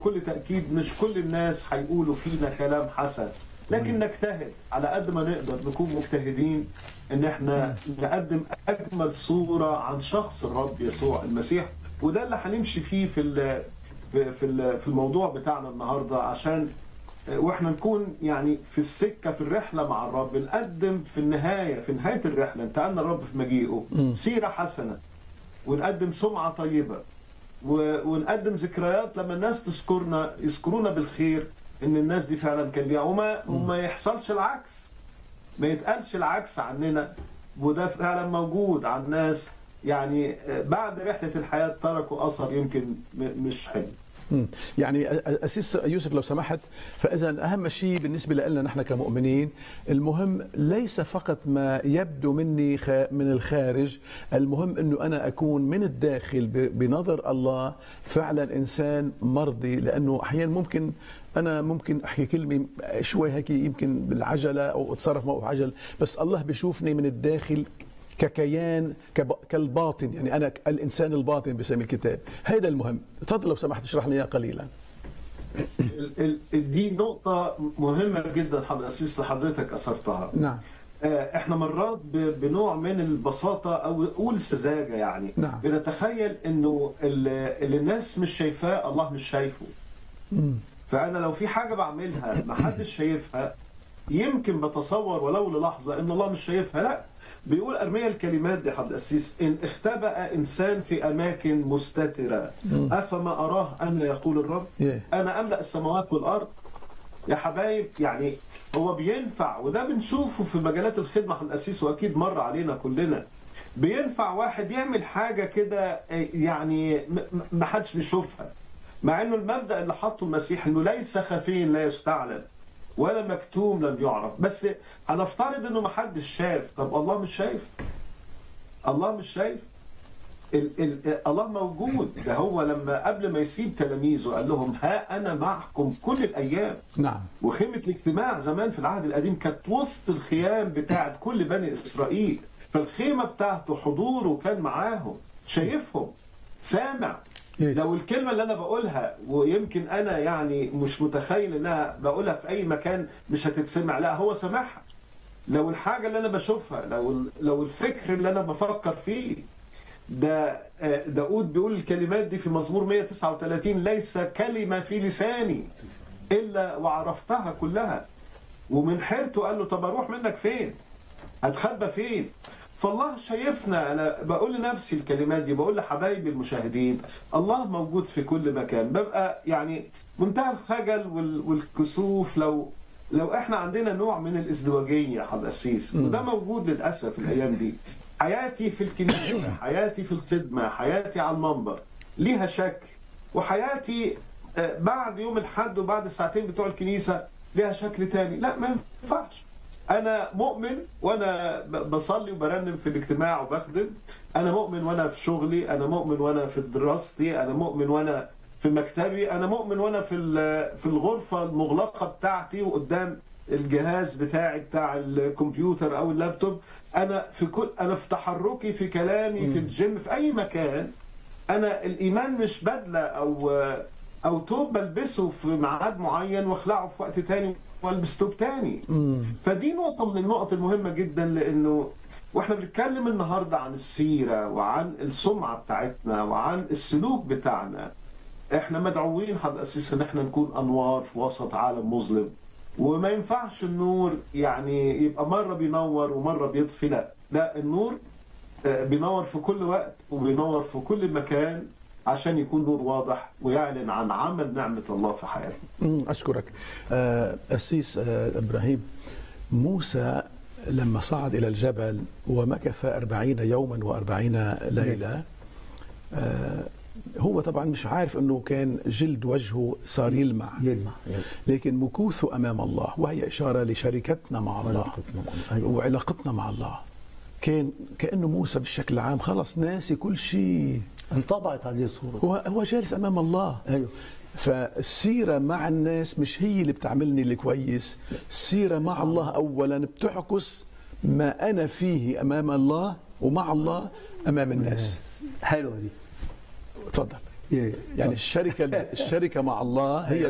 بكل تاكيد مش كل الناس هيقولوا فينا كلام حسن لكن نجتهد على قد ما نقدر نكون مجتهدين ان احنا نقدم اجمل صوره عن شخص الرب يسوع المسيح وده اللي هنمشي فيه في ال في ال- في الموضوع بتاعنا النهارده عشان واحنا نكون يعني في السكه في الرحله مع الرب نقدم في النهايه في نهايه الرحله انتقلنا الرب في مجيئه سيره حسنه ونقدم سمعه طيبه و- ونقدم ذكريات لما الناس تذكرنا يذكرونا بالخير ان الناس دي فعلا كان ليها وما وما يحصلش العكس ما يتقالش العكس عننا وده فعلا موجود عن ناس يعني بعد رحله الحياه تركوا اثر يمكن م- مش حلو مم. يعني أسيس يوسف لو سمحت فإذا أهم شيء بالنسبة لنا نحن كمؤمنين المهم ليس فقط ما يبدو مني خ- من الخارج المهم أنه أنا أكون من الداخل ب- بنظر الله فعلا إنسان مرضي لأنه أحيانا ممكن أنا ممكن أحكي كلمة شوي هيك يمكن بالعجلة أو أتصرف موقف عجل بس الله بيشوفني من الداخل ككيان كب... كالباطن يعني انا الانسان الباطن بسمي الكتاب هذا المهم تفضل لو سمحت اشرح لي اياه قليلا ال- ال- دي نقطة مهمة جدا حضرتك أسيس لحضرتك أثرتها نعم آه، احنا مرات ب- بنوع من البساطة أو قول سذاجة يعني نعم. بنتخيل إنه ال- اللي الناس مش شايفاه الله مش شايفه مم. فأنا لو في حاجة بعملها ما حدش شايفها يمكن بتصور ولو للحظة إن الله مش شايفها لا بيقول أرميا الكلمات دي حضرتك أسيس إن اختبأ إنسان في أماكن مستترة أفما أراه أنا يقول الرب إيه. انا املا السماوات والارض يا حبايب يعني هو بينفع وده بنشوفه في مجالات الخدمه في الاسيس واكيد مر علينا كلنا بينفع واحد يعمل حاجه كده يعني م- م- ما حدش بيشوفها مع انه المبدا اللي حطه المسيح انه ليس خفي لا يستعلم ولا مكتوم لم يعرف بس هنفترض انه ما حدش شاف طب الله مش شايف الله مش شايف ال ال الله موجود ده هو لما قبل ما يسيب تلاميذه قال لهم ها انا معكم كل الايام نعم وخيمه الاجتماع زمان في العهد القديم كانت وسط الخيام بتاعت كل بني اسرائيل فالخيمه بتاعته حضوره كان معاهم شايفهم سامع إيه. لو الكلمه اللي انا بقولها ويمكن انا يعني مش متخيل انها بقولها في اي مكان مش هتتسمع لا هو سامعها لو الحاجه اللي انا بشوفها لو لو الفكر اللي انا بفكر فيه ده آه، داود بيقول الكلمات دي في مزمور 139 ليس كلمة في لساني إلا وعرفتها كلها ومن حيرته قال له طب أروح منك فين هتخبى فين فالله شايفنا أنا بقول لنفسي الكلمات دي بقول لحبايبي المشاهدين الله موجود في كل مكان ببقى يعني منتهى الخجل وال- والكسوف لو لو احنا عندنا نوع من الازدواجيه يا حضرتك السيس وده موجود للاسف الايام دي حياتي في الكنيسه حياتي في الخدمه حياتي على المنبر ليها شكل وحياتي آه، بعد يوم الحد وبعد الساعتين بتوع الكنيسه ليها شكل تاني لا ما ينفعش انا مؤمن وانا ب- بصلي وبرنم في الاجتماع وبخدم انا مؤمن وانا في شغلي انا مؤمن وانا في دراستي انا مؤمن وانا في مكتبي انا مؤمن وانا في ال- في الغرفه المغلقه بتاعتي وقدام الجهاز بتاعي بتاع الكمبيوتر او اللابتوب انا في كل انا في تحركي في كلامي في الجيم في اي مكان انا الايمان مش بدله او او توب بلبسه في ميعاد معين واخلعه في وقت تاني والبس توب تاني فدي نقطه من النقط المهمه جدا لانه واحنا بنتكلم النهارده عن السيره وعن السمعه بتاعتنا وعن السلوك بتاعنا احنا مدعوين حضرتك اسيس ان احنا نكون انوار في وسط عالم مظلم وما ينفعش النور يعني يبقى مره بينور ومره بيطفي لا لا النور آه، بينور في كل وقت وبينور في كل مكان عشان يكون نور واضح ويعلن عن عمل نعمه الله في حياتنا مم، أشكرك آه، أسيس آه، إبراهيم موسى لما صعد إلى الجبل ومكث أربعين يوما وأربعين ليلة آه، هو طبعا مش عارف أنه كان جلد وجهه صار يلمع يلمع يلمع. لكن مكوثه أمام الله وهي إشارة لشركتنا مع الله علاقتنا مع الله. أيوة. وعلاقتنا مع الله كان كأنه موسى بالشكل العام خلص ناسي كل شيء انطبعت عليه صورة هو هو جالس امام الله ايوه فالسيرة مع الناس مش هي اللي بتعملني الكويس السيرة مع الله أولا بتعكس ما أنا فيه أمام الله ومع الله أمام الناس حلوة دي تفضل يعني الشركه الشركه مع الله هي